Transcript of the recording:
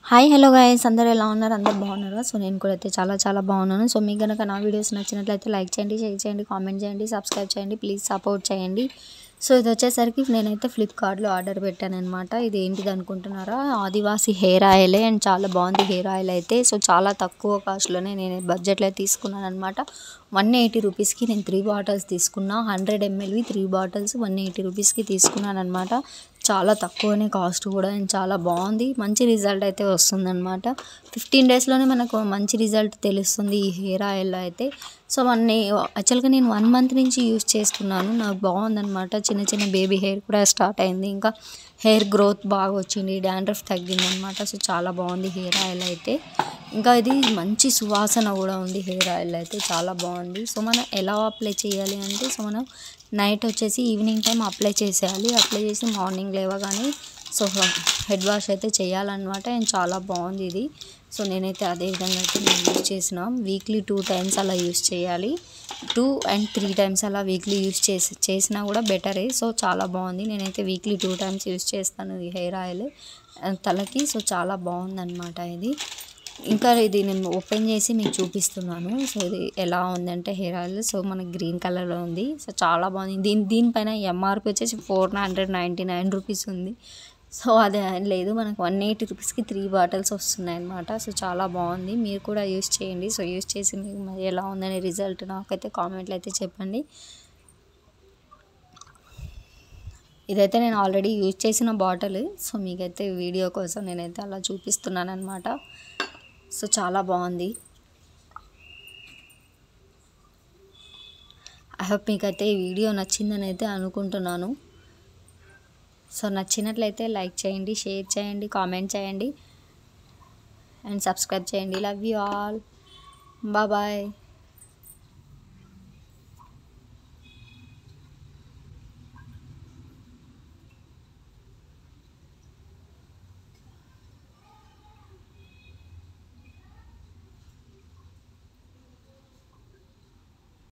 hi hello guys అందరూ ఎలా ఉన్నారు అందరూ బాగున్నారా సో నేను కూడా అయితే చాలా చాలా బాగున్నాను సో మీకు కనుక నా వీడియోస్ నచ్చినట్లయితే లైక్ చేయండి షేర్ చేయండి కామెంట్ చేయండి సబ్స్క్రైబ్ చేయండి ప్లీజ్ సపోర్ట్ చేయండి సో ఇది వచ్చేసరికి నేనైతే ఫ్లిప్కార్ట్లో ఆర్డర్ పెట్టాను అనమాట ఇది ఏంటిది అనుకుంటున్నారా ఆదివాసి హెయిర్ ఆయిలే అండ్ చాలా బాగుంది హెయిర్ ఆయిల్ అయితే సో చాలా తక్కువ కాస్ట్లోనే నేను బడ్జెట్లో తీసుకున్నాను అనమాట వన్ ఎయిటీ రూపీస్కి నేను త్రీ బాటిల్స్ తీసుకున్నా హండ్రెడ్ ఎంఎల్వి త్రీ బాటిల్స్ వన్ ఎయిటీ రూపీస్కి తీసుకున్నాను అనమాట చాలా తక్కువనే కాస్ట్ కూడా అండ్ చాలా బాగుంది మంచి రిజల్ట్ అయితే వస్తుందన్నమాట ఫిఫ్టీన్ డేస్లోనే మనకు మంచి రిజల్ట్ తెలుస్తుంది ఈ హెయిర్ ఆయిల్ అయితే సో వన్ యాక్చువల్గా నేను వన్ మంత్ నుంచి యూస్ చేస్తున్నాను నాకు బాగుందన్నమాట చిన్న చిన్న బేబీ హెయిర్ కూడా స్టార్ట్ అయింది ఇంకా హెయిర్ గ్రోత్ బాగా వచ్చింది డాండ్రఫ్ తగ్గిందనమాట సో చాలా బాగుంది హెయిర్ ఆయిల్ అయితే ఇంకా ఇది మంచి సువాసన కూడా ఉంది హెయిర్ ఆయిల్ అయితే చాలా బాగుంది సో మనం ఎలా అప్లై చేయాలి అంటే సో మనం నైట్ వచ్చేసి ఈవినింగ్ టైం అప్లై చేసేయాలి అప్లై చేసి మార్నింగ్ లేవగానే సో హెడ్ వాష్ అయితే చేయాలన్నమాట అండ్ చాలా బాగుంది ఇది సో నేనైతే అదే విధంగా అయితే నేను యూజ్ చేసిన వీక్లీ టూ టైమ్స్ అలా యూజ్ చేయాలి టూ అండ్ త్రీ టైమ్స్ అలా వీక్లీ యూజ్ చేసి చేసినా కూడా బెటరే సో చాలా బాగుంది నేనైతే వీక్లీ టూ టైమ్స్ యూజ్ చేస్తాను ఈ హెయిర్ ఆయిల్ తలకి సో చాలా బాగుందన్నమాట ఇది ఇంకా ఇది నేను ఓపెన్ చేసి మీకు చూపిస్తున్నాను సో ఇది ఎలా ఉందంటే హెయిర్ ఆయిల్ సో మనకి గ్రీన్ కలర్లో ఉంది సో చాలా బాగుంది దీని దీనిపైన ఎంఆర్పి వచ్చేసి four hundred ninety nine rupees ఉంది సో అదే లేదు మనకు వన్ ఎయిటీ రూపీస్కి త్రీ బాటిల్స్ వస్తున్నాయి అనమాట సో చాలా బాగుంది మీరు కూడా యూస్ చేయండి సో యూస్ చేసి మీకు మరి ఎలా ఉందనే రిజల్ట్ నాకైతే కామెంట్లు అయితే చెప్పండి ఇదైతే నేను ఆల్రెడీ యూజ్ చేసిన బాటిల్ సో మీకైతే వీడియో కోసం నేనైతే అలా చూపిస్తున్నాను అనమాట సో చాలా బాగుంది ఐ హోప్ మీకైతే ఈ వీడియో నచ్చిందని అయితే అనుకుంటున్నాను సో నచ్చినట్లయితే లైక్ చేయండి షేర్ చేయండి కామెంట్ చేయండి అండ్ సబ్స్క్రైబ్ చేయండి లవ్ యూ ఆల్ బాయ్